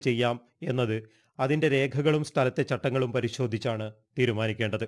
ചെയ്യാം എന്നത് അതിന്റെ രേഖകളും സ്ഥലത്തെ ചട്ടങ്ങളും പരിശോധിച്ചാണ് തീരുമാനിക്കേണ്ടത്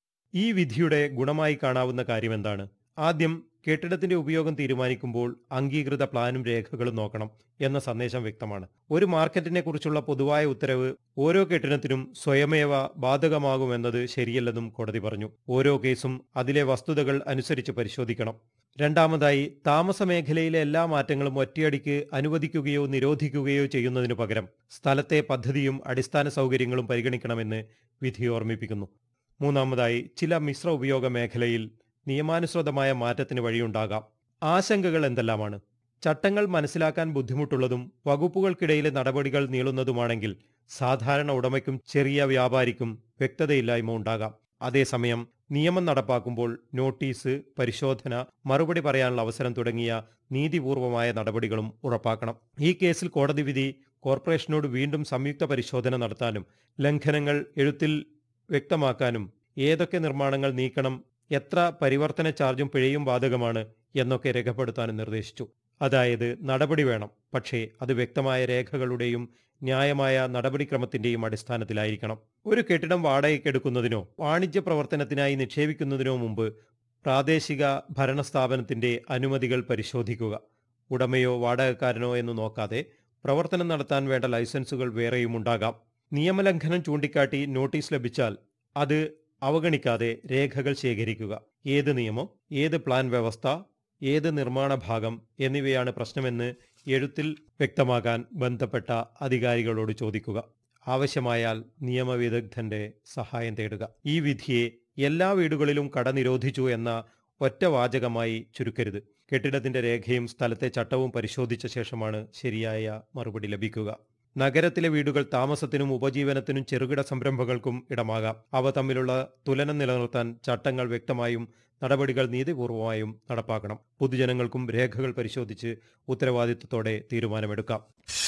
ഈ വിധിയുടെ ഗുണമായി കാണാവുന്ന കാര്യമെന്താണ് ആദ്യം കെട്ടിടത്തിന്റെ ഉപയോഗം തീരുമാനിക്കുമ്പോൾ അംഗീകൃത പ്ലാനും രേഖകളും നോക്കണം എന്ന സന്ദേശം വ്യക്തമാണ് ഒരു മാർക്കറ്റിനെ കുറിച്ചുള്ള പൊതുവായ ഉത്തരവ് ഓരോ കെട്ടിടത്തിനും സ്വയമേവ ബാധകമാകുമെന്നത് ശരിയല്ലെന്നും കോടതി പറഞ്ഞു ഓരോ കേസും അതിലെ വസ്തുതകൾ അനുസരിച്ച് പരിശോധിക്കണം രണ്ടാമതായി താമസ മേഖലയിലെ എല്ലാ മാറ്റങ്ങളും ഒറ്റയടിക്ക് അനുവദിക്കുകയോ നിരോധിക്കുകയോ ചെയ്യുന്നതിനു പകരം സ്ഥലത്തെ പദ്ധതിയും അടിസ്ഥാന സൗകര്യങ്ങളും പരിഗണിക്കണമെന്ന് വിധി ഓർമ്മിപ്പിക്കുന്നു മൂന്നാമതായി ചില മിശ്ര ഉപയോഗ മേഖലയിൽ നിയമാനുസൃതമായ മാറ്റത്തിന് വഴിയുണ്ടാകാം ആശങ്കകൾ എന്തെല്ലാമാണ് ചട്ടങ്ങൾ മനസ്സിലാക്കാൻ ബുദ്ധിമുട്ടുള്ളതും വകുപ്പുകൾക്കിടയിലെ നടപടികൾ നീളുന്നതുമാണെങ്കിൽ സാധാരണ ഉടമയ്ക്കും ചെറിയ വ്യാപാരിക്കും വ്യക്തതയില്ലായ്മ ഉണ്ടാകാം അതേസമയം നിയമം നടപ്പാക്കുമ്പോൾ നോട്ടീസ് പരിശോധന മറുപടി പറയാനുള്ള അവസരം തുടങ്ങിയ നീതിപൂർവമായ നടപടികളും ഉറപ്പാക്കണം ഈ കേസിൽ കോടതി വിധി കോർപ്പറേഷനോട് വീണ്ടും സംയുക്ത പരിശോധന നടത്താനും ലംഘനങ്ങൾ എഴുത്തിൽ വ്യക്തമാക്കാനും ഏതൊക്കെ നിർമ്മാണങ്ങൾ നീക്കണം എത്ര പരിവർത്തന ചാർജും പിഴയും ബാധകമാണ് എന്നൊക്കെ രേഖപ്പെടുത്താനും നിർദ്ദേശിച്ചു അതായത് നടപടി വേണം പക്ഷേ അത് വ്യക്തമായ രേഖകളുടെയും ന്യായമായ നടപടിക്രമത്തിന്റെയും അടിസ്ഥാനത്തിലായിരിക്കണം ഒരു കെട്ടിടം വാടകയ്ക്കെടുക്കുന്നതിനോ വാണിജ്യ പ്രവർത്തനത്തിനായി നിക്ഷേപിക്കുന്നതിനോ മുമ്പ് പ്രാദേശിക ഭരണസ്ഥാപനത്തിന്റെ അനുമതികൾ പരിശോധിക്കുക ഉടമയോ വാടകക്കാരനോ എന്ന് നോക്കാതെ പ്രവർത്തനം നടത്താൻ വേണ്ട ലൈസൻസുകൾ വേറെയും ഉണ്ടാകാം നിയമലംഘനം ചൂണ്ടിക്കാട്ടി നോട്ടീസ് ലഭിച്ചാൽ അത് അവഗണിക്കാതെ രേഖകൾ ശേഖരിക്കുക ഏത് നിയമം ഏത് പ്ലാൻ വ്യവസ്ഥ ഏത് നിർമ്മാണ ഭാഗം എന്നിവയാണ് പ്രശ്നമെന്ന് എഴുത്തിൽ വ്യക്തമാക്കാൻ ബന്ധപ്പെട്ട അധികാരികളോട് ചോദിക്കുക ആവശ്യമായാൽ നിയമവിദഗ്ധന്റെ സഹായം തേടുക ഈ വിധിയെ എല്ലാ വീടുകളിലും കട നിരോധിച്ചു എന്ന ഒറ്റ വാചകമായി ചുരുക്കരുത് കെട്ടിടത്തിന്റെ രേഖയും സ്ഥലത്തെ ചട്ടവും പരിശോധിച്ച ശേഷമാണ് ശരിയായ മറുപടി ലഭിക്കുക നഗരത്തിലെ വീടുകൾ താമസത്തിനും ഉപജീവനത്തിനും ചെറുകിട സംരംഭങ്ങൾക്കും ഇടമാകാം അവ തമ്മിലുള്ള തുലനം നിലനിർത്താൻ ചട്ടങ്ങൾ വ്യക്തമായും നടപടികൾ നീതിപൂർവമായും നടപ്പാക്കണം പൊതുജനങ്ങൾക്കും രേഖകൾ പരിശോധിച്ച് ഉത്തരവാദിത്വത്തോടെ തീരുമാനമെടുക്കാം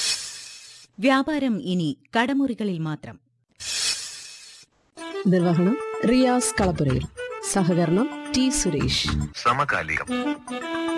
വ്യാപാരം ഇനി കടമുറികളിൽ മാത്രം നിർവഹണം റിയാസ് കളപ്പുരയിൽ സഹകരണം ടി സുരേഷ് സമകാലികം